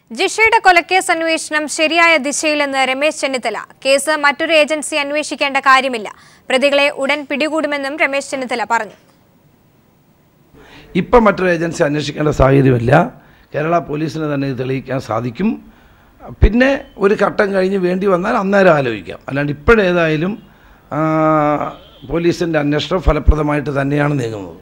ജിഷയുടെ കൊലക്കേസ് അന്വേഷണം ശരിയായ ദിശയിലെന്ന് രമേശ് ചെന്നിത്തല കേസ് മറ്റൊരു ഏജൻസി അന്വേഷിക്കേണ്ട കാര്യമില്ല പ്രതികളെ ഉടൻ പിടികൂടുമെന്നും രമേശ് ചെന്നിത്തല പറഞ്ഞു ഇപ്പം മറ്റൊരു ഏജൻസി അന്വേഷിക്കേണ്ട സാഹചര്യമില്ല കേരള പോലീസിന് തന്നെ ഇത് തെളിയിക്കാൻ സാധിക്കും പിന്നെ ഒരു ഘട്ടം കഴിഞ്ഞ് വേണ്ടി വന്നാൽ അന്നേരം ആലോചിക്കാം അല്ലാണ്ട് ഇപ്പോഴേതായാലും ആ, പോലീസിൻ്റെ അന്വേഷണം ഫലപ്രദമായിട്ട് തന്നെയാണ് നീങ്ങുന്നത്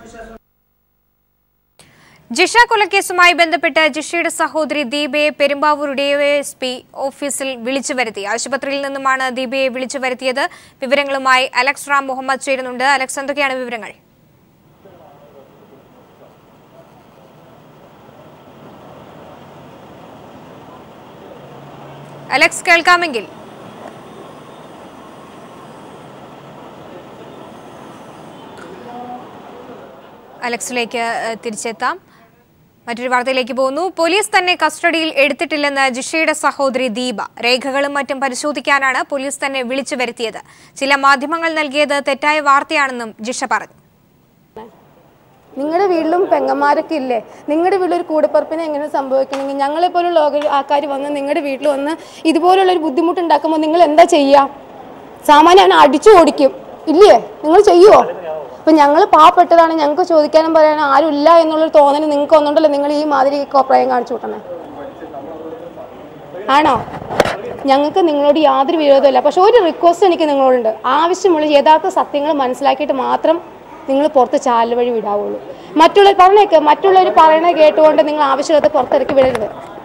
ജിഷ കൊലക്കേസുമായി ബന്ധപ്പെട്ട് ജിഷയുടെ സഹോദരി ദീപയെ പെരുമ്പാവൂർ ഡിവൈഎസ്പി ഓഫീസിൽ വിളിച്ചു വരുത്തി ആശുപത്രിയിൽ നിന്നുമാണ് ദീപയെ വിളിച്ചു വരുത്തിയത് വിവരങ്ങളുമായി അലക്സ് റാം മുഹമ്മദ് ചേരുന്നുണ്ട് അലക്സ് എന്തൊക്കെയാണ് വിവരങ്ങൾ അലക്സ് കേൾക്കാമെങ്കിൽ അലക്സിലേക്ക് ഏഹ്, തിരിച്ചെത്താം മറ്റൊരു വാർത്തയിലേക്ക് പോകുന്നു പോലീസ് തന്നെ കസ്റ്റഡിയിൽ എടുത്തിട്ടില്ലെന്ന് ജിഷയുടെ സഹോദരി ദീപ രേഖകളും മറ്റും പരിശോധിക്കാനാണ് പോലീസ് തന്നെ വിളിച്ചു വരുത്തിയത് ചില മാധ്യമങ്ങൾ നൽകിയത് തെറ്റായ വാർത്തയാണെന്നും ജിഷ പറഞ്ഞു നിങ്ങളുടെ വീട്ടിലും പെങ്ങന്മാരൊക്കെ ഇല്ലേ നിങ്ങളുടെ വീട്ടിൽ ഒരു കൂടപ്പറപ്പിനെ എങ്ങനെ സംഭവിക്കണമെങ്കിൽ ഞങ്ങളെ പോലുള്ള ആൾക്കാർ വന്ന് നിങ്ങളുടെ വീട്ടിൽ വന്ന് ഇതുപോലുള്ള ഒരു ബുദ്ധിമുട്ടുണ്ടാക്കുമ്പോൾ നിങ്ങൾ എന്താ ചെയ്യുക സാമാന്യം അവനെ അടിച്ചു ഓടിക്കും ഇല്ലേ നിങ്ങൾ ചെയ്യുമോ ഇപ്പം ഞങ്ങൾ പാവപ്പെട്ടതാണ് ഞങ്ങൾക്ക് ചോദിക്കാനും പറയാനും ആരും ഇല്ല എന്നുള്ളൊരു തോന്നൽ നിങ്ങൾക്ക് ഒന്നുണ്ടല്ലോ നിങ്ങൾ ഈ മാതിരി കോപ്രായം കാണിച്ചു കൂട്ടണേ ആണോ ഞങ്ങൾക്ക് നിങ്ങളോട് യാതൊരു വിരോധമില്ല പക്ഷെ ഒരു റിക്വസ്റ്റ് എനിക്ക് നിങ്ങളോടുണ്ട് ആവശ്യമുള്ള യഥാർത്ഥ സത്യങ്ങൾ മനസ്സിലാക്കിയിട്ട് മാത്രം നിങ്ങൾ പുറത്ത് ചാനൽ വഴി വിടാവുള്ളൂ മറ്റുള്ളവർ പറഞ്ഞേക്ക് മറ്റുള്ളവർ പറയണ കേട്ടുകൊണ്ട് നിങ്ങൾ ആവശ്യമില്ലാത്ത പുറത്തിറക്കി വിടരുത്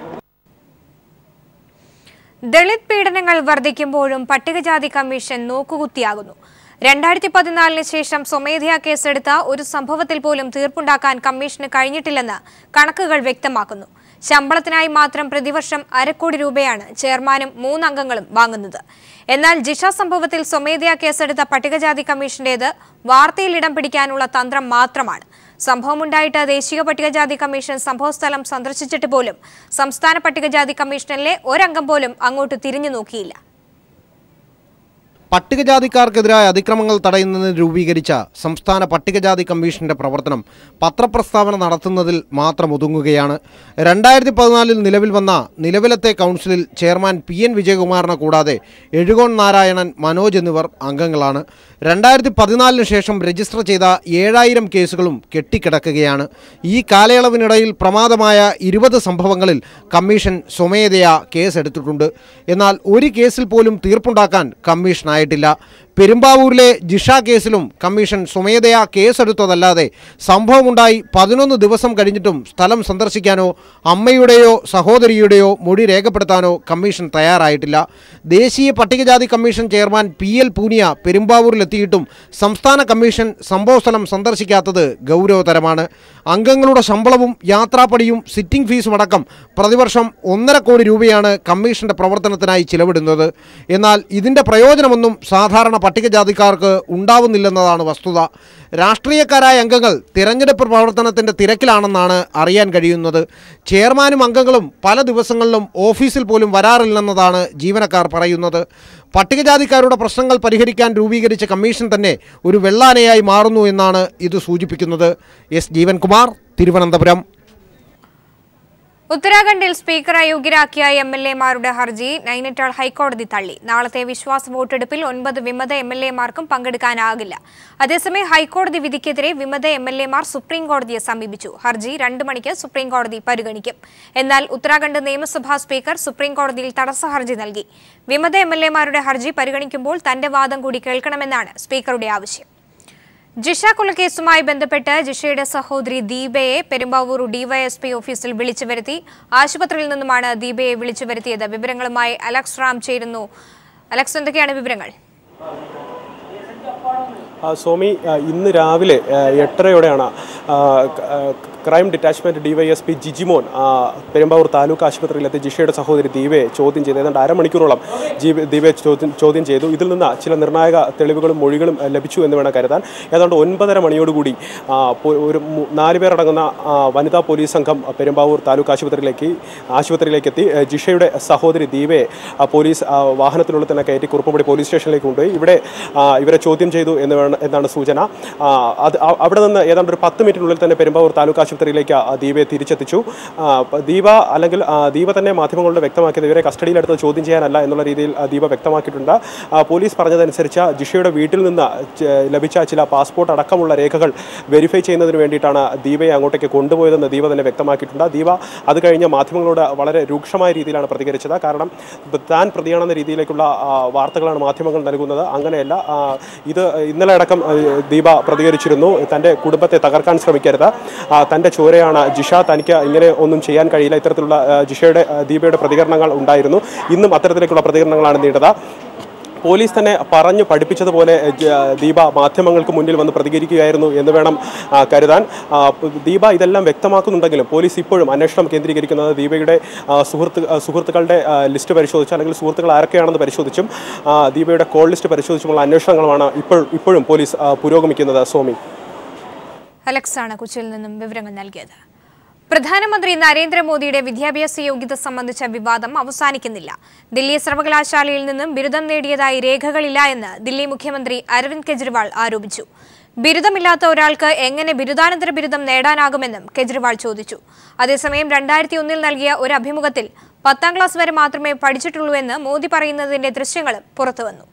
ദളിത് പീഡനങ്ങൾ വർദ്ധിക്കുമ്പോഴും പട്ടികജാതി കമ്മീഷൻ നോക്കുകുത്തിയാകുന്നു രണ്ടായിരത്തി പതിനാലിന് ശേഷം സ്വമേധയാ കേസെടുത്ത ഒരു സംഭവത്തിൽ പോലും തീർപ്പുണ്ടാക്കാൻ കമ്മീഷന് കഴിഞ്ഞിട്ടില്ലെന്ന് കണക്കുകൾ വ്യക്തമാക്കുന്നു ശമ്പളത്തിനായി മാത്രം പ്രതിവർഷം അരക്കോടി രൂപയാണ് ചെയർമാനും മൂന്നംഗങ്ങളും വാങ്ങുന്നത് എന്നാൽ ജിഷ സംഭവത്തിൽ സ്വമേധയാ കേസെടുത്ത പട്ടികജാതി കമ്മീഷന്റേത് വാർത്തയിൽ ഇടം പിടിക്കാനുള്ള തന്ത്രം മാത്രമാണ് സംഭവമുണ്ടായിട്ട് ദേശീയ പട്ടികജാതി കമ്മീഷൻ സംഭവസ്ഥലം സന്ദർശിച്ചിട്ട് പോലും സംസ്ഥാന പട്ടികജാതി കമ്മീഷനിലെ ഒരംഗം പോലും അങ്ങോട്ട് തിരിഞ്ഞു നോക്കിയില്ല പട്ടികജാതിക്കാർക്കെതിരായ അതിക്രമങ്ങൾ തടയുന്നതിന് രൂപീകരിച്ച സംസ്ഥാന പട്ടികജാതി കമ്മീഷന്റെ പ്രവർത്തനം പത്രപ്രസ്താവന നടത്തുന്നതിൽ മാത്രം ഒതുങ്ങുകയാണ് രണ്ടായിരത്തി പതിനാലിൽ നിലവിൽ വന്ന നിലവിലത്തെ കൗൺസിലിൽ ചെയർമാൻ പി എൻ വിജയകുമാറിനെ കൂടാതെ എഴുകോൺ നാരായണൻ മനോജ് എന്നിവർ അംഗങ്ങളാണ് രണ്ടായിരത്തി പതിനാലിന് ശേഷം രജിസ്റ്റർ ചെയ്ത ഏഴായിരം കേസുകളും കെട്ടിക്കിടക്കുകയാണ് ഈ കാലയളവിനിടയിൽ പ്രമാദമായ ഇരുപത് സംഭവങ്ങളിൽ കമ്മീഷൻ സ്വമേധയാ കേസെടുത്തിട്ടുണ്ട് എന്നാൽ ഒരു കേസിൽ പോലും തീർപ്പുണ്ടാക്കാൻ കമ്മീഷനായിട്ടില്ല പെരുമ്പാവൂരിലെ ജിഷ കേസിലും കമ്മീഷൻ സ്വമേധയാ കേസെടുത്തതല്ലാതെ സംഭവമുണ്ടായി പതിനൊന്ന് ദിവസം കഴിഞ്ഞിട്ടും സ്ഥലം സന്ദർശിക്കാനോ അമ്മയുടെയോ സഹോദരിയുടെയോ മൊഴി രേഖപ്പെടുത്താനോ കമ്മീഷൻ തയ്യാറായിട്ടില്ല ദേശീയ പട്ടികജാതി commission chairman P L Punia പെരുമ്പാവൂരിലെത്തിയിട്ടും സംസ്ഥാന കമ്മീഷൻ സംഭവസ്ഥലം സന്ദർശിക്കാത്തത് ഗൗരവതരമാണ് അംഗങ്ങളുടെ ശമ്പളവും യാത്രാപ്പടിയും സിറ്റിംഗ് ഫീസും അടക്കം പ്രതിവർഷം ഒന്നര കോടി രൂപയാണ് കമ്മീഷന്റെ പ്രവർത്തനത്തിനായി ചിലവിടുന്നത് എന്നാൽ ഇതിന്റെ പ്രയോജനമൊന്നും സാധാരണ പട്ടികജാതിക്കാർക്ക് ഉണ്ടാവുന്നില്ലെന്നതാണ് വസ്തുത രാഷ്ട്രീയക്കാരായ അംഗങ്ങൾ തിരഞ്ഞെടുപ്പ് പ്രവർത്തനത്തിന്റെ തിരക്കിലാണെന്നാണ് അറിയാൻ കഴിയുന്നത് ചെയർമാനും അംഗങ്ങളും പല ദിവസങ്ങളിലും ഓഫീസിൽ പോലും വരാറില്ലെന്നതാണ് ജീവനക്കാർ പറയുന്നത് പട്ടികജാതിക്കാരുടെ പ്രശ്നങ്ങൾ പരിഹരിക്കാൻ രൂപീകരിച്ച കമ്മീഷൻ തന്നെ ഒരു വെള്ളാനയായി മാറുന്നു എന്നാണ് ഇത് സൂചിപ്പിക്കുന്നത് എസ് ജീവൻകുമാർ തിരുവനന്തപുരം ഉത്തരാഖണ്ഡിൽ സ്പീക്കർ അയോഗ്യരാക്കിയ എം എൽ എമാരുടെ ഹർജി നൈനിറ്റാൾ ഹൈക്കോടതി തള്ളി നാളത്തെ വിശ്വാസ വോട്ടെടുപ്പിൽ ഒൻപത് വിമത എം എൽ എമാർക്കും പങ്കെടുക്കാനാകില്ല അതേസമയം ഹൈക്കോടതി വിധിക്കെതിരെ വിമത എം എൽ എമാർ സുപ്രീം കോടതിയെ സമീപിച്ചു ഹർജി രണ്ട് മണിക്ക് സുപ്രീം കോടതി പരിഗണിക്കും എന്നാൽ ഉത്തരാഖണ്ഡ് നിയമസഭാ സ്പീക്കർ സുപ്രീം കോടതിയിൽ തടസ്സ ഹർജി നൽകി വിമത എം എൽ എമാരുടെ ഹർജി പരിഗണിക്കുമ്പോൾ തന്റെ വാദം കൂടി കേൾക്കണമെന്നാണ് സ്പീക്കറുടെ ആവശ്യം ജിഷ കൊലക്കേസുമായി ബന്ധപ്പെട്ട് ജിഷയുടെ സഹോദരി ദീപയെ പെരുമ്പാവൂർ ഡിവൈഎസ്പി ഓഫീസിൽ വിളിച്ചു വരുത്തി ആശുപത്രിയിൽ നിന്നുമാണ് ദീപയെ വിളിച്ചു വരുത്തിയത് വിവരങ്ങളുമായി അലക്സ് റാം ചേരുന്നു അലക്സ് എന്തൊക്കെയാണ് വിവരങ്ങൾ ആ, സ്വാമി ആ, ഇന്ന് രാവിലെ ആ, എട്ടരയോടെയാണ് ആ, ക- ആ, ക്രൈം ഡിറ്റാച്ച്മെന്റ് ഡിവൈഎസ്പി ജിജിമോൻ ആ, പെരുമ്പാവൂർ താലൂക്ക് ആശുപത്രിയിലെത്തി ജിഷയുടെ സഹോദരി ദീപയെ ചോദ്യം ചെയ്തു ഏതാണ്ട് അരമണിക്കൂറോളം ജീവ ദീപയെ ചോദ്യം ചോദ്യം ചെയ്തു ഇതിൽ നിന്ന് ചില നിർണായക തെളിവുകളും മൊഴികളും ആ, ലഭിച്ചു എന്ന് വേണം കരുതാൻ ഏതാണ്ട് ഒൻപതര മണിയോടുകൂടി ആ, പോ- ഒരു മു- നാല് പേരടങ്ങുന്ന ആ, വനിതാ പോലീസ് സംഘം പെരുമ്പാവൂർ താലൂക്ക് ആശുപത്രിയിലേക്ക് ആശുപത്രിയിലേക്ക് എത്തി ആ, ജിഷയുടെ സഹോദരി ദീപയെ ആ, പോലീസ് ആ, വാഹനത്തിനുള്ളിൽ തന്നെ കയറ്റി കുറുപ്പുംപടി പോലീസ് സ്റ്റേഷനിലേക്ക് കൊണ്ടുപോയി ഇവിടെ ആ, ഇവരെ ചോദ്യം ചെയ്തു എന്ന് വേണം എന്നാണ് എന്നാണ് സൂചന ആ, അത് അ- അവിടെ നിന്ന് ഏതാണ്ട് ഒരു പത്ത് മിനിറ്റിനുള്ളിൽ തന്നെ പെരുമ്പാവൂർ താലൂക്ക് ആശുപത്രിയിലേക്ക് ആ ദീപയെ തിരിച്ചെത്തിച്ചു ആ, പ- ദീപ അല്ലെങ്കിൽ ആ, ദീപ തന്നെ മാധ്യമങ്ങളോട് വ്യക്തമാക്കിയത് ഇവരെ കസ്റ്റഡിയിലെടുത്ത് ചോദ്യം ചെയ്യാനല്ല എന്നുള്ള രീതിയിൽ ആ, ദീപ വ്യക്തമാക്കിയിട്ടുണ്ട് ആ, പോലീസ് പറഞ്ഞതനുസരിച്ച് ജിഷയുടെ വീട്ടിൽ നിന്ന് ച- ലഭിച്ച ചില പാസ്പോർട്ട് അടക്കമുള്ള രേഖകൾ വെരിഫൈ ചെയ്യുന്നതിന് വേണ്ടിയിട്ടാണ് ദീപയെ അങ്ങോട്ടേക്ക് കൊണ്ടുപോയതെന്ന് ദീപ തന്നെ വ്യക്തമാക്കിയിട്ടുണ്ട് ദീപ അത് കഴിഞ്ഞ് മാധ്യമങ്ങളോട് വളരെ രൂക്ഷമായ രീതിയിലാണ് പ്രതികരിച്ചത് കാരണം താൻ പ്രതിയാണെന്ന രീതിയിലേക്കുള്ള ആ, വാർത്തകളാണ് മാധ്യമങ്ങൾ നൽകുന്നത് അങ്ങനെയല്ല ആ, ഇത് ഇന്നലെ അടക്കം ആ, ദീപ പ്രതികരിച്ചിരുന്നു തൻ്റെ കുടുംബത്തെ തകർക്കാൻ ശ്രമിക്കരുത് ആ, തൻ്റെ ചോരയാണ് ജിഷ തനിക്ക് ഇങ്ങനെ ഒന്നും ചെയ്യാൻ കഴിയില്ല ഇത്തരത്തിലുള്ള ആ, ജിഷയുടെ ആ, ദീപയുടെ പ്രതികരണങ്ങൾ ഉണ്ടായിരുന്നു ഇന്നും അത്തരത്തിലേക്കുള്ള പ്രതികരണങ്ങളാണ് നീണ്ടത് പോലീസ് തന്നെ പറഞ്ഞു പഠിപ്പിച്ചതുപോലെ ജ- ദീപ മാധ്യമങ്ങൾക്ക് മുന്നിൽ വന്ന് പ്രതികരിക്കുകയായിരുന്നു എന്ന് വേണം ആ, കരുതാൻ ആ, പ് ദീപ ഇതെല്ലാം വ്യക്തമാക്കുന്നുണ്ടെങ്കിലും പോലീസ് ഇപ്പോഴും അന്വേഷണം കേന്ദ്രീകരിക്കുന്നത് ദീപയുടെ ആ, സുഹൃത്ത് ആ, സുഹൃത്തുക്കളുടെ ആ, ലിസ്റ്റ് പരിശോധിച്ച് അല്ലെങ്കിൽ സുഹൃത്തുക്കൾ ആരൊക്കെയാണെന്ന് പരിശോധിച്ചും ആ, ദീപയുടെ കോൾ ലിസ്റ്റ് പരിശോധിച്ചുമുള്ള അന്വേഷണങ്ങളുമാണ് ഇപ്പോൾ ഇപ്പോഴും പോലീസ് ആ, പുരോഗമിക്കുന്നത് സോമി അലക്സാണ് കൊച്ചിയിൽ നിന്നും വിവരങ്ങൾ നൽകിയത് പ്രധാനമന്ത്രി നരേന്ദ്രമോദിയുടെ വിദ്യാഭ്യാസ യോഗ്യത സംബന്ധിച്ച വിവാദം അവസാനിക്കുന്നില്ല ദില്ലി സർവകലാശാലയിൽ നിന്നും ബിരുദം നേടിയതായി രേഖകളില്ല എന്ന് ദില്ലി മുഖ്യമന്ത്രി അരവിന്ദ് കെജ്രിവാൾ ആരോപിച്ചു ബിരുദമില്ലാത്ത ഒരാൾക്ക് എങ്ങനെ ബിരുദാനന്തര ബിരുദം നേടാനാകുമെന്നും കെജ്രിവാൾ ചോദിച്ചു അതേസമയം രണ്ടായിരത്തി ഒന്നിൽ നൽകിയ ഒരു അഭിമുഖത്തിൽ പത്താം ക്ലാസ് വരെ മാത്രമേ പഠിച്ചിട്ടുള്ളൂ എന്ന് മോദി പറയുന്നതിന്റെ ദൃശ്യങ്ങളും പുറത്തുവന്നു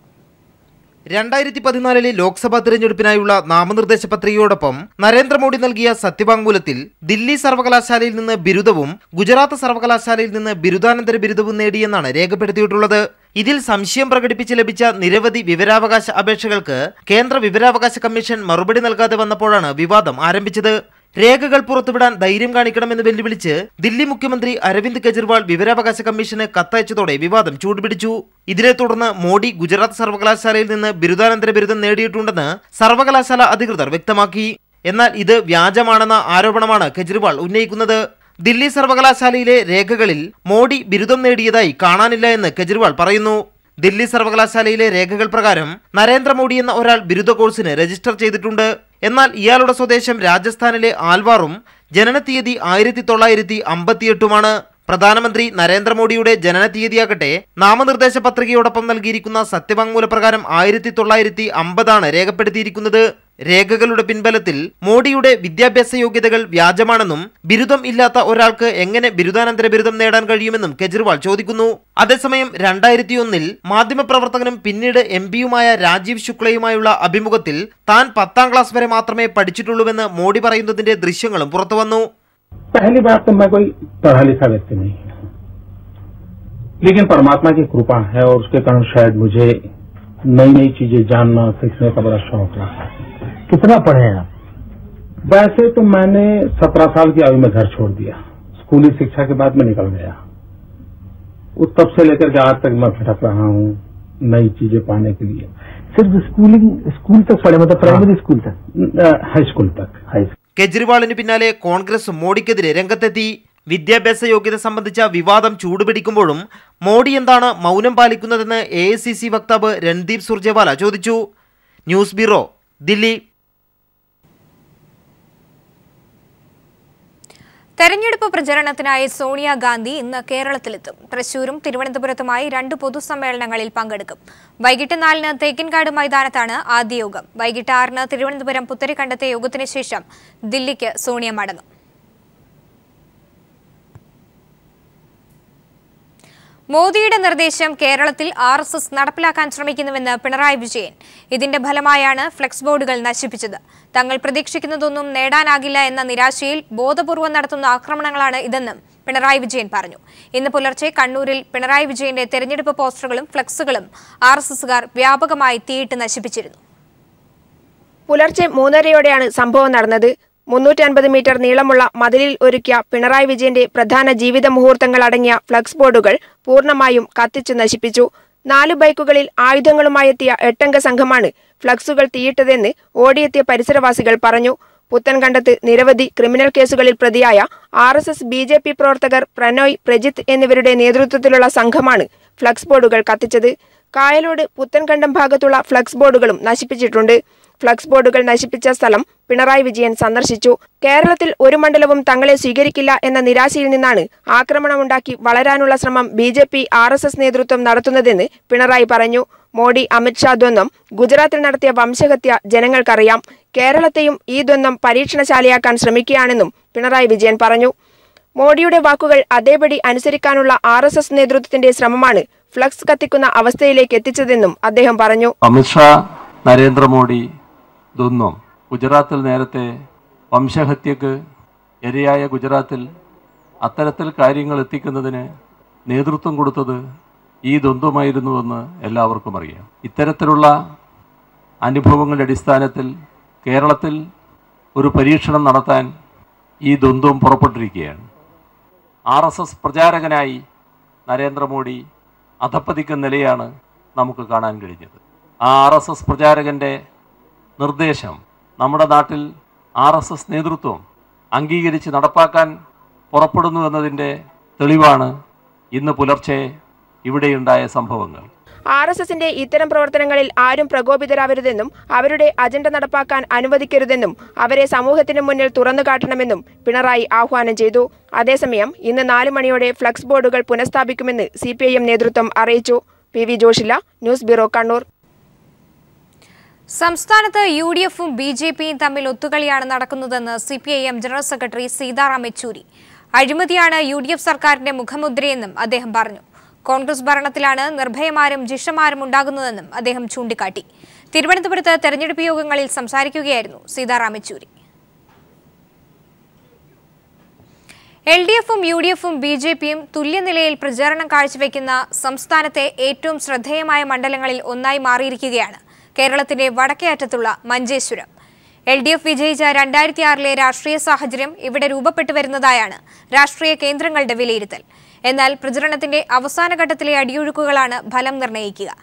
രണ്ടായിരത്തി പതിനാലിലെ ലോക്സഭാ തിരഞ്ഞെടുപ്പിനായുള്ള നാമനിർദ്ദേശ പത്രികയോടൊപ്പം നരേന്ദ്രമോദി നൽകിയ സത്യവാങ്മൂലത്തിൽ ദില്ലി സർവകലാശാലയിൽ നിന്ന് ബിരുദവും ഗുജറാത്ത് സർവകലാശാലയിൽ നിന്ന് ബിരുദാനന്തര ബിരുദവും നേടിയെന്നാണ് രേഖപ്പെടുത്തിയിട്ടുള്ളത് ഇതിൽ സംശയം പ്രകടിപ്പിച്ച് ലഭിച്ച നിരവധി വിവരാവകാശ അപേക്ഷകൾക്ക് കേന്ദ്ര വിവരാവകാശ കമ്മീഷൻ മറുപടി നൽകാതെ വന്നപ്പോഴാണ് വിവാദം ആരംഭിച്ചത് രേഖകൾ പുറത്തുവിടാൻ ധൈര്യം കാണിക്കണമെന്ന് വെല്ലുവിളിച്ച് ദില്ലി മുഖ്യമന്ത്രി അരവിന്ദ് കെജ്രിവാൾ വിവരാവകാശ കമ്മീഷന് കത്തയച്ചതോടെ വിവാദം ചൂടുപിടിച്ചു ഇതിനെ തുടർന്ന് മോഡി ഗുജറാത്ത് സർവകലാശാലയിൽ നിന്ന് ബിരുദാനന്തര ബിരുദം നേടിയിട്ടുണ്ടെന്ന് സർവകലാശാല അധികൃതർ വ്യക്തമാക്കി എന്നാൽ ഇത് വ്യാജമാണെന്ന ആരോപണമാണ് കെജ്രിവാൾ ഉന്നയിക്കുന്നത് ദില്ലി സർവകലാശാലയിലെ രേഖകളിൽ മോഡി ബിരുദം നേടിയതായി കാണാനില്ല എന്ന് കെജ്രിവാൾ പറയുന്നു ദില്ലി സർവകലാശാലയിലെ രേഖകൾ പ്രകാരം നരേന്ദ്രമോദി എന്ന ഒരാൾ ബിരുദ കോഴ്സിന് രജിസ്റ്റർ ചെയ്തിട്ടുണ്ട് എന്നാൽ ഇയാളുടെ സ്വദേശം രാജസ്ഥാനിലെ ആൽവാറും ജനനത്തീയതി ആയിരത്തി തൊള്ളായിരത്തി അമ്പത്തിയെട്ടുമാണ് പ്രധാനമന്ത്രി നരേന്ദ്രമോദിയുടെ ജനന തീയതിയാകട്ടെ നാമനിർദ്ദേശ പത്രികയോടൊപ്പം നൽകിയിരിക്കുന്ന സത്യവാങ്മൂല പ്രകാരം ആയിരത്തി തൊള്ളായിരത്തി അമ്പതാണ് രേഖപ്പെടുത്തിയിരിക്കുന്നത് രേഖകളുടെ പിൻബലത്തിൽ മോഡിയുടെ വിദ്യാഭ്യാസ യോഗ്യതകൾ വ്യാജമാണെന്നും ബിരുദം ഇല്ലാത്ത ഒരാൾക്ക് എങ്ങനെ ബിരുദാനന്തര ബിരുദം നേടാൻ കഴിയുമെന്നും കെജ്രിവാൾ ചോദിക്കുന്നു അതേസമയം രണ്ടായിരത്തി ഒന്നിൽ മാധ്യമപ്രവർത്തകനും പിന്നീട് എം പിയുമായ രാജീവ് ശുക്ലയുമായുള്ള അഭിമുഖത്തിൽ താൻ പത്താം ക്ലാസ് വരെ മാത്രമേ പഠിച്ചിട്ടുള്ളൂവെന്ന് മോഡി പറയുന്നതിന്റെ ദൃശ്യങ്ങളും പുറത്തുവന്നു पहली बात तो मैं कोई पढ़ा लिखा व्यक्ति नहीं हूं लेकिन परमात्मा की कृपा है और उसके कारण शायद मुझे नई नई चीजें जानना सीखने का बड़ा शौक रहा कितना पढ़े हैं आप वैसे तो मैंने सत्रह साल की आयु में घर छोड़ दिया स्कूली शिक्षा के बाद मैं निकल गया उस तब से लेकर के आज तक मैं भटक रहा हूँ नई चीजें पाने के लिए सिर्फ स्कूलिंग स्कूल तक पढ़े मतलब प्राइमरी स्कूल तक हाई स्कूल तक हाई കെജ്രിവാളിന് പിന്നാലെ കോൺഗ്രസ് മോഡിക്കെതിരെ രംഗത്തെത്തി വിദ്യാഭ്യാസ യോഗ്യത സംബന്ധിച്ച വിവാദം ചൂടുപിടിക്കുമ്പോഴും മോഡി എന്താണ് മൗനം പാലിക്കുന്നതെന്ന് എ വക്താവ് രൺദീപ് സുർജേവാല ചോദിച്ചു ന്യൂസ് ബ്യൂറോ ദില്ലി തെരഞ്ഞെടുപ്പ് പ്രചരണത്തിനായി സോണിയാഗാന്ധി ഇന്ന് കേരളത്തിലെത്തും തൃശൂരും തിരുവനന്തപുരത്തുമായി രണ്ട് പൊതുസമ്മേളനങ്ങളിൽ പങ്കെടുക്കും വൈകിട്ട് നാലിന് തേക്കിൻകാട് മൈതാനത്താണ് ആദ്യ യോഗം വൈകിട്ട് ആറിന് തിരുവനന്തപുരം പുത്തരിക്കണ്ടത്തെ യോഗത്തിന് ശേഷം ദില്ലിക്ക് സോണിയ മടങ്ങും മോദിയുടെ നിർദ്ദേശം കേരളത്തിൽ ആർ എസ് എസ് നടപ്പിലാക്കാൻ ശ്രമിക്കുന്നുവെന്ന് പിണറായി വിജയൻ ഇതിന്റെ ഫലമായാണ് ഫ്ലെക്സ് ബോർഡുകൾ നശിപ്പിച്ചത് തങ്ങൾ പ്രതീക്ഷിക്കുന്നതൊന്നും നേടാനാകില്ല എന്ന നിരാശയിൽ ബോധപൂർവം നടത്തുന്ന ആക്രമണങ്ങളാണ് ഇതെന്നും പിണറായി വിജയൻ പറഞ്ഞു ഇന്ന് പുലർച്ചെ കണ്ണൂരിൽ പിണറായി വിജയന്റെ തെരഞ്ഞെടുപ്പ് പോസ്റ്ററുകളും ഫ്ലെക്സുകളും ആർ എസ് എസുകാർ വ്യാപകമായി തീയിട്ട് നശിപ്പിച്ചിരുന്നു പുലർച്ചെ മൂന്നരയോടെയാണ് സംഭവം നടന്നത് മുന്നൂറ്റി അൻപത് മീറ്റർ നീളമുള്ള മതിലിൽ ഒരുക്കിയ പിണറായി വിജയന്റെ പ്രധാന ജീവിത മുഹൂർത്തങ്ങൾ അടങ്ങിയ ഫ്ലക്സ് ബോർഡുകൾ പൂർണ്ണമായും കത്തിച്ചു നശിപ്പിച്ചു നാല് ബൈക്കുകളിൽ ആയുധങ്ങളുമായെത്തിയ എട്ടംഗ സംഘമാണ് ഫ്ലക്സുകൾ തീയിട്ടതെന്ന് ഓടിയെത്തിയ പരിസരവാസികൾ പറഞ്ഞു പുത്തൻകണ്ടത്ത് നിരവധി ക്രിമിനൽ കേസുകളിൽ പ്രതിയായ R S S B J P പ്രവർത്തകർ പ്രണോയ് പ്രജിത്ത് എന്നിവരുടെ നേതൃത്വത്തിലുള്ള സംഘമാണ് ഫ്ലക്സ് ബോർഡുകൾ കത്തിച്ചത് കായലോട് പുത്തൻകണ്ടം ഭാഗത്തുള്ള ഫ്ലക്സ് ബോർഡുകളും നശിപ്പിച്ചിട്ടുണ്ട് ഫ്ലക്സ് ബോർഡുകൾ നശിപ്പിച്ച സ്ഥലം പിണറായി വിജയൻ സന്ദർശിച്ചു കേരളത്തിൽ ഒരു മണ്ഡലവും തങ്ങളെ സ്വീകരിക്കില്ല എന്ന നിരാശയിൽ നിന്നാണ് ആക്രമണമുണ്ടാക്കി വളരാനുള്ള ശ്രമം B J P R S S നേതൃത്വം നടത്തുന്നതെന്ന് പിണറായി പറഞ്ഞു മോഡി അമിത്ഷാ ദ്വന്ദ്വം ഗുജറാത്തിൽ നടത്തിയ വംശഹത്യ ജനങ്ങൾക്കറിയാം കേരളത്തെയും ഈ ദ്വന്ദ്വം പരീക്ഷണശാലയാക്കാൻ ശ്രമിക്കുകയാണെന്നും പിണറായി വിജയൻ പറഞ്ഞു മോഡിയുടെ വാക്കുകൾ അതേപടി അനുസരിക്കാനുള്ള ആർ എസ് എസ് നേതൃത്വത്തിന്റെ ശ്രമമാണ് ഫ്ലക്സ് കത്തിക്കുന്ന അവസ്ഥയിലേക്ക് എത്തിച്ചതെന്നും അദ്ദേഹം പറഞ്ഞു അമിത്ഷാ നരേന്ദ്രമോദി ദ്വന്ദ്വം ഗുജറാത്തിൽ നേരത്തെ വംശഹത്യക്ക് ഇരയായ ഗുജറാത്തിൽ അത്തരത്തിൽ കാര്യങ്ങൾ എത്തിക്കുന്നതിന് നേതൃത്വം കൊടുത്തത് ഈ ദ്വന്ദ്വമായിരുന്നുവെന്ന് എല്ലാവർക്കും അറിയാം ഇത്തരത്തിലുള്ള അനുഭവങ്ങളുടെ അടിസ്ഥാനത്തിൽ കേരളത്തിൽ ഒരു പരീക്ഷണം നടത്താൻ ഈ ദ്വന്ദ്വം പുറപ്പെട്ടിരിക്കുകയാണ് ആർ എസ് എസ് പ്രചാരകനായി നരേന്ദ്രമോദി അധപ്പതിക്കുന്ന നിലയാണ് നമുക്ക് കാണാൻ കഴിഞ്ഞത് ആ ആർ എസ് എസ് പ്രചാരകൻ്റെ നിർദ്ദേശം നമ്മുടെ നാട്ടിൽ ആർ എസ് എസ് നേതൃത്വം അംഗീകരിച്ച് നടപ്പാക്കാൻ പുറപ്പെടുന്നു എന്നതിൻ്റെ തെളിവാണ് ഇന്ന് പുലർച്ചെ ഇവിടെയുണ്ടായ സംഭവങ്ങൾ ആർ എസ് എസിന്റെ ഇത്തരം പ്രവർത്തനങ്ങളിൽ ആരും പ്രകോപിതരാവരുതെന്നും അവരുടെ അജണ്ട നടപ്പാക്കാൻ അനുവദിക്കരുതെന്നും അവരെ സമൂഹത്തിന് മുന്നിൽ തുറന്നു കാട്ടണമെന്നും പിണറായി ആഹ്വാനം ചെയ്തു അതേസമയം ഇന്ന് നാല് മണിയോടെ ഫ്ലക്സ് ബോർഡുകൾ പുനഃസ്ഥാപിക്കുമെന്ന് സി നേതൃത്വം അറിയിച്ചു P V Joshila news bureau Kannur സംസ്ഥാനത്ത് യു ഡി എഫും ബി ജെ പിയും തമ്മിൽ ഒത്തുകളിയാണ് നടക്കുന്നതെന്ന് C P I M general secretary Sitaram Yechury അഴിമതിയാണ് യു ഡി എഫ് സർക്കാരിന്റെ മുഖമുദ്രയെന്നും അദ്ദേഹം പറഞ്ഞു കോൺഗ്രസ് ഭരണത്തിലാണ് നിർഭയമാരും ജിഷമാരും ഉണ്ടാകുന്നതെന്നും അദ്ദേഹം ചൂണ്ടിക്കാട്ടി തിരുവനന്തപുരത്ത് തെരഞ്ഞെടുപ്പ് യോഗങ്ങളിൽ സംസാരിക്കുകയായിരുന്നു സീതാറാം യെച്ചൂരി എൽ ഡി എഫും യു ഡി എഫും ബി ജെ പിയും തുല്യനിലയിൽ പ്രചാരണം കാഴ്ചവെക്കുന്ന സംസ്ഥാനത്തെ ഏറ്റവും ശ്രദ്ധേയമായ മണ്ഡലങ്ങളിൽ ഒന്നായി മാറിയിരിക്കുകയാണ് കേരളത്തിന്റെ വടക്കേ അറ്റത്തുള്ള മഞ്ചേശ്വരം എൽ ഡി എഫ് വിജയിച്ച രണ്ടായിരത്തി ആറിലെ രാഷ്ട്രീയ സാഹചര്യം ഇവിടെ രൂപപ്പെട്ടു വരുന്നതായാണ് രാഷ്ട്രീയ കേന്ദ്രങ്ങളുടെ വിലയിരുത്തൽ എന്നാൽ പ്രചരണത്തിന്റെ അവസാന ഘട്ടത്തിലെ അടിയൊഴുക്കുകളാണ് ഫലം നിർണ്ണയിക്കുക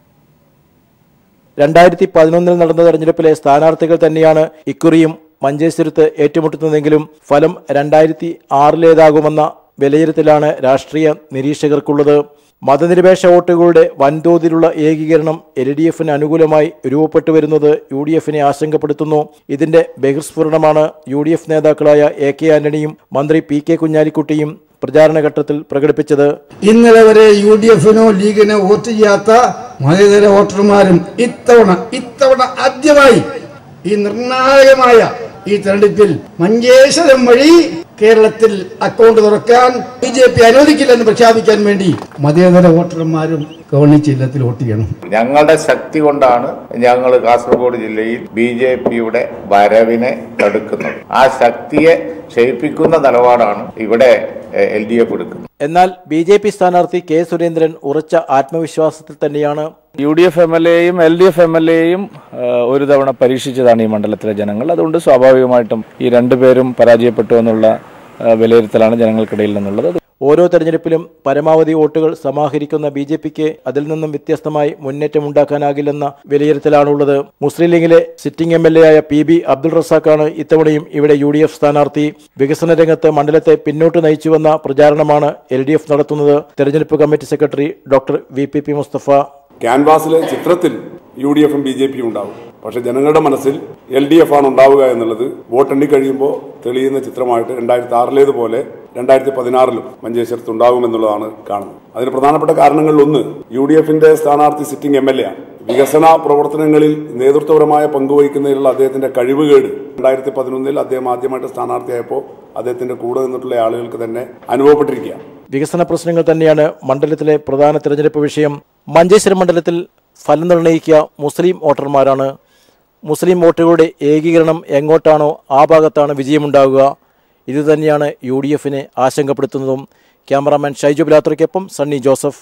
രണ്ടായിരത്തി പതിനൊന്നിൽ നടന്ന തെരഞ്ഞെടുപ്പിലെ സ്ഥാനാർത്ഥികൾ തന്നെയാണ് ഇക്കുറിയും മഞ്ചേശ്വരത്ത് ഏറ്റുമുട്ടുന്നതെങ്കിലും ഫലം രണ്ടായിരത്തി ആറിലേതാകുമെന്ന വിലയിരുത്തലാണ് രാഷ്ട്രീയ നിരീക്ഷകർക്കുള്ളത് മതനിരപേക്ഷ വോട്ടുകളുടെ വൻതോതിലുള്ള ഏകീകരണം എൽ ഡി എഫിന് അനുകൂലമായി രൂപപ്പെട്ടു വരുന്നത് യു ഡി എഫിനെ ആശങ്കപ്പെടുത്തുന്നു ഇതിന്റെ ബഹിർസ്ഫുരണമാണ് യു ഡി എഫ് നേതാക്കളായ എ കെ ആന്റണിയും മന്ത്രി പി കെ കുഞ്ഞാലിക്കുട്ടിയും പ്രചാരണ ഘട്ടത്തിൽ പ്രകടിപ്പിച്ചത് ഇന്നലെ വരെ യു ഡി എഫിനോ ലീഗിനോ വോട്ട് ചെയ്യാത്ത മതേതര വോട്ടർമാരും ഇത്തവണ ഇത്തവണ ആദ്യമായി ഈ നിർണായകമായ ഈ തെരഞ്ഞെടുപ്പിൽ മഞ്ചേശ്വരം വഴി കേരളത്തിൽ അക്കൗണ്ട് തുറക്കാൻ ബി ജെ പി അനുവദിക്കില്ലെന്ന് പ്രഖ്യാപിക്കാൻ വേണ്ടി മതേതര വോട്ടർമാരും കവണി ചിഹ്നത്തിൽ വോട്ട് ചെയ്യണം ഞങ്ങളുടെ ശക്തി കൊണ്ടാണ് ഞങ്ങൾ കാസർഗോഡ് ജില്ലയിൽ ബി ജെ പിയുടെ വരവിനെ തടുക്കുന്നത് ആ ശക്തിയെ ക്ഷയിപ്പിക്കുന്ന നിലപാടാണ് ഇവിടെ എൽ ഡി എഫ് എടുക്കുന്നത് എന്നാൽ ബി ജെ പി സ്ഥാനാർത്ഥി കെ സുരേന്ദ്രൻ ഉറച്ച ആത്മവിശ്വാസത്തിൽ തന്നെയാണ് U D F M L എയും L D F M L എയും ഒരു തവണ പരീക്ഷിച്ചതാണ് ഈ മണ്ഡലത്തിലെ ജനങ്ങൾ അതുകൊണ്ട് സ്വാഭാവികമായിട്ടും ഈ രണ്ടുപേരും പരാജയപ്പെട്ടു എന്നുള്ള ആ, വിലയിരുത്തലാണ് ജനങ്ങൾക്കിടയിൽ നിന്നുള്ളത് ഓരോ തെരഞ്ഞെടുപ്പിലും പരമാവധി വോട്ടുകൾ സമാഹരിക്കുന്ന ബി ജെ പിക്ക് അതിൽ നിന്നും വ്യത്യസ്തമായി മുന്നേറ്റമുണ്ടാക്കാനാകില്ലെന്ന വിലയിരുത്തലാണുള്ളത് മുസ്ലിം ലീഗിലെ സിറ്റിംഗ് എം എൽ എ ആയ പി ബി അബ്ദുൾ റസാഖാണ് ഇത്തവണയും ഇവിടെ യു ഡി എഫ് സ്ഥാനാർത്ഥി വികസന രംഗത്ത് മണ്ഡലത്തെ പിന്നോട്ട് നയിച്ചുവെന്ന പ്രചാരണമാണ് എൽ ഡി എഫ് നടത്തുന്നത് തെരഞ്ഞെടുപ്പ് committee secretary doctor V P P Mustafa ക്യാൻവാസിലെ ചിത്രത്തിൽ യു ഡി എഫും ബി ജെ പിയും ഉണ്ടാവും പക്ഷെ ജനങ്ങളുടെ മനസ്സിൽ എൽ ഡി എഫ് ആണ് ഉണ്ടാവുക എന്നുള്ളത് വോട്ടെണ്ണി കഴിയുമ്പോൾ തെളിയുന്ന ചിത്രമായിട്ട് രണ്ടായിരത്തി ആറിലേതുപോലെ രണ്ടായിരത്തി പതിനാറിലും മഞ്ചേശ്വരത്ത് ഉണ്ടാകുമെന്നുള്ളതാണ് കാണുന്നത് അതിന് പ്രധാനപ്പെട്ട കാരണങ്ങളിൽ ഒന്ന് യു ഡി എഫിന്റെ സ്ഥാനാർത്ഥി സിറ്റിംഗ് എം എൽ എ ആണ് വികസന പ്രവർത്തനങ്ങളിൽ നേതൃത്വപരമായ പങ്കുവഹിക്കുന്നതിലുള്ള അദ്ദേഹത്തിന്റെ കഴിവുകേട് രണ്ടായിരത്തി പതിനൊന്നിൽ അദ്ദേഹം ആദ്യമായിട്ട് സ്ഥാനാർത്ഥിയായപ്പോൾ അദ്ദേഹത്തിന്റെ കൂടെ നിന്നിട്ടുള്ള ആളുകൾക്ക് തന്നെ അനുഭവപ്പെട്ടിരിക്കുകയാണ് വികസന പ്രശ്നങ്ങൾ തന്നെയാണ് മണ്ഡലത്തിലെ പ്രധാന തെരഞ്ഞെടുപ്പ് വിഷയം മഞ്ചേശ്വരം മണ്ഡലത്തിൽ ഫലം നിർണ്ണയിക്കുക മുസ്ലിം വോട്ടർമാരാണ് മുസ്ലിം വോട്ടുകളുടെ ഏകീകരണം എങ്ങോട്ടാണോ ആ ഭാഗത്താണ് വിജയമുണ്ടാകുക ഇതുതന്നെയാണ് യു ഡി എഫിനെ ആശങ്കപ്പെടുത്തുന്നതും ക്യാമറാമാൻ ഷൈജു ബിലാത്രയ്ക്കൊപ്പം സണ്ണി ജോസഫ്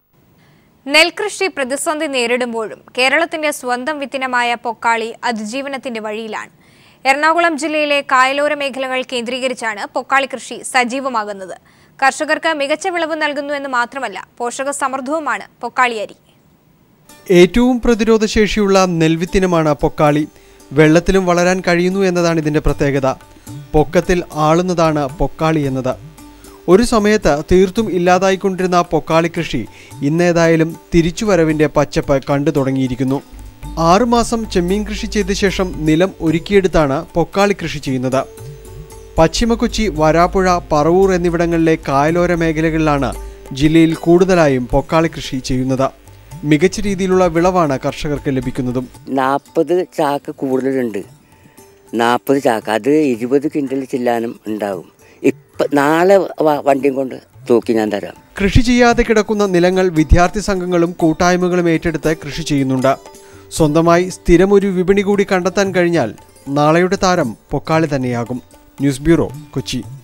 നെൽകൃഷി പ്രതിസന്ധി നേരിടുമ്പോഴും കേരളത്തിന്റെ സ്വന്തം വിത്തിനമായ പൊക്കാളി അതിജീവനത്തിന്റെ വഴിയിലാണ് എറണാകുളം ജില്ലയിലെ കായലോര മേഖലകൾ കേന്ദ്രീകരിച്ചാണ് പൊക്കാളി കൃഷി സജീവമാകുന്നത് കർഷകർക്ക് മികച്ച വിളവ് നൽകുന്നു എന്ന് മാത്രമല്ല പോഷക സമൃദ്ധവുമാണ് പൊക്കാളി അരി ഏറ്റവും പ്രതിരോധശേഷിയുള്ള നെൽവിത്തിനമാണ് പൊക്കാളി വെള്ളത്തിലും വളരാൻ കഴിയുന്നു എന്നതാണ് ഇതിൻ്റെ പ്രത്യേകത പൊക്കത്തിൽ ആളുന്നതാണ് പൊക്കാളി എന്നത് ഒരു സമയത്ത് തീർത്തും ഇല്ലാതായിക്കൊണ്ടിരുന്ന പൊക്കാളി കൃഷി ഇന്നേതായാലും തിരിച്ചുവരവിൻ്റെ പച്ചപ്പ് കണ്ടു തുടങ്ങിയിരിക്കുന്നു ആറുമാസം ചെമ്മീൻ കൃഷി ചെയ്ത ശേഷം നിലം ഒരുക്കിയെടുത്താണ് പൊക്കാളി കൃഷി ചെയ്യുന്നത് പശ്ചിമ കൊച്ചി വരാപ്പുഴ പറവൂർ എന്നിവിടങ്ങളിലെ കായലോര മേഖലകളിലാണ് ജില്ലയിൽ കൂടുതലായും പൊക്കാളി കൃഷി ചെയ്യുന്നത് മികച്ച രീതിയിലുള്ള വിളവാണ് കർഷകർക്ക് ലഭിക്കുന്നതും നാൽപ്പത് ചാക്ക് കൂടുതലുണ്ട് നാൽപ്പത് ചാക്ക് അത് ഇരുപത് കിൻഡൽ ചെല്ലാനും ഉണ്ടാകും ഇപ്പം നാളെ വ- വണ്ടിയും കൊണ്ട് തൂക്കി ഞാൻ തരാം കൃഷി ചെയ്യാതെ കിടക്കുന്ന നിലങ്ങൾ വിദ്യാർത്ഥി സംഘങ്ങളും കൂട്ടായ്മകളും ഏറ്റെടുത്ത് കൃഷി ചെയ്യുന്നുണ്ട് സ്വന്തമായി സ്ഥിരമൊരു വിപണി കൂടി കണ്ടെത്താൻ കഴിഞ്ഞാൽ നാളെയുടെ താരം പൊക്കാളി തന്നെയാകും ന്യൂസ് ബ്യൂറോ കൊച്ചി